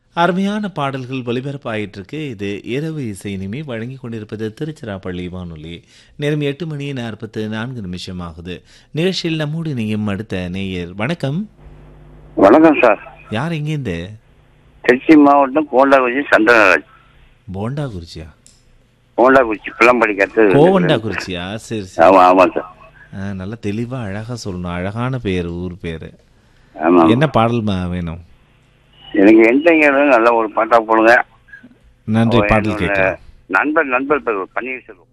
அருமையான பாடல்கள் ஒலிபரப்பாயிட்டு இருக்கு இது இரவு இசை இனிமே வழங்கி கொண்டிருப்பது திருச்சிராப்பள்ளி வானொலி நேரம் எட்டு மணி நாற்பத்து நான்கு நிமிஷம் ஆகுது நிகழ்ச்சியில் நம்மோடு இணையும் அடுத்த நேயர் வணக்கம் வணக்கம் சார் யார் எங்கேருந்து திருச்சி மாவட்டம் கோண்டாக்குறிச்சி சந்திரராஜ் போண்டா குறிச்சியா கோண்டாக்குறிச்சி பிள்ளம்படிக்கிறது கோவண்டா குறிச்சியா சரி சரி ஆமா ஆமாம் சார் ஆ, நல்லா தெளிவாக அழகாக சொல்லணும் அழகான பேர் ஊர் பேர் ஆமா என்ன பாடல் மா- வேணும் எனக்கு எந்த நல்ல ஒரு பாட்டா போடுங்க நன்றி ஓ, பாடல் என்னோட கேட்கலாம் நண்பர் நண்பர் பேர் பன்னீர்செல்வம்